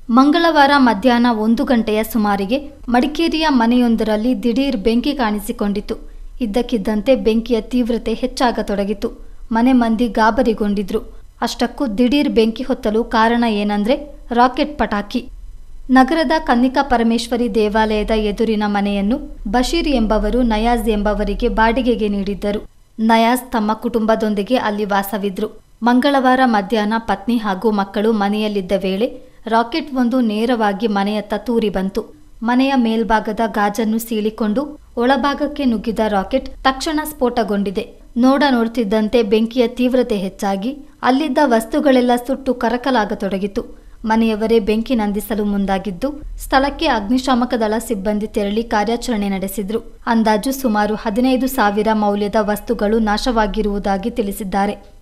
ಮಂಗಳವಾರ ಮಧ್ಯಾಹ್ನ ಒಂದು ಗಂಟೆಯ ಸುಮಾರಿಗೆ ಮಡಿಕೇರಿಯ ಮನೆಯೊಂದರಲ್ಲಿ ದಿಢೀರ್ ಬೆಂಕಿ ಕಾಣಿಸಿಕೊಂಡಿತು ಇದ್ದಕ್ಕಿದ್ದಂತೆ ಬೆಂಕಿಯ ತೀವ್ರತೆ ಹೆಚ್ಚಾಗತೊಡಗಿತು ಮನೆ ಮಂದಿ ಗಾಬರಿಗೊಂಡಿದ್ರು ಅಷ್ಟಕ್ಕೂ ದಿಢೀರ್ ಬೆಂಕಿ ಹೊತ್ತಲು ಕಾರಣ ಏನಂದ್ರೆ ರಾಕೆಟ್ ಪಟಾಕಿ ನಗರದ ಕನ್ನಿಕಾ ಪರಮೇಶ್ವರಿ ದೇವಾಲಯದ ಎದುರಿನ ಮನೆಯನ್ನು ಬಶೀರ್ ಎಂಬವರು ನಯಾಜ್ ಎಂಬವರಿಗೆ ಬಾಡಿಗೆಗೆ ನೀಡಿದ್ದರು ನಯಾಜ್ ತಮ್ಮ ಕುಟುಂಬದೊಂದಿಗೆ ಅಲ್ಲಿ ವಾಸವಿದ್ರು ಮಂಗಳವಾರ ಮಧ್ಯಾಹ್ನ ಪತ್ನಿ ಹಾಗೂ ಮಕ್ಕಳು ಮನೆಯಲ್ಲಿದ್ದ ವೇಳೆ ರಾಕೆಟ್ ಒಂದು ನೇರವಾಗಿ ಮನೆಯತ್ತ ತೂರಿ ಬಂತು ಮನೆಯ ಮೇಲ್ಭಾಗದ ಗಾಜನ್ನು ಸೀಳಿಕೊಂಡು ಒಳಭಾಗಕ್ಕೆ ನುಗ್ಗಿದ ರಾಕೆಟ್ ತಕ್ಷಣ ಸ್ಫೋಟಗೊಂಡಿದೆ ನೋಡ ನೋಡ್ತಿದ್ದಂತೆ ಬೆಂಕಿಯ ತೀವ್ರತೆ ಹೆಚ್ಚಾಗಿ ಅಲ್ಲಿದ್ದ ವಸ್ತುಗಳೆಲ್ಲ ಸುಟ್ಟು ಕರಕಲಾಗತೊಡಗಿತು ಮನೆಯವರೇ ಬೆಂಕಿ ನಂದಿಸಲು ಮುಂದಾಗಿದ್ದು ಸ್ಥಳಕ್ಕೆ ಅಗ್ನಿಶಾಮಕ ದಳ ಸಿಬ್ಬಂದಿ ತೆರಳಿ ಕಾರ್ಯಾಚರಣೆ ನಡೆಸಿದ್ರು ಅಂದಾಜು ಸುಮಾರು ಹದಿನೈದು ಸಾವಿರ ಮೌಲ್ಯದ ವಸ್ತುಗಳು ನಾಶವಾಗಿರುವುದಾಗಿ ತಿಳಿಸಿದ್ದಾರೆ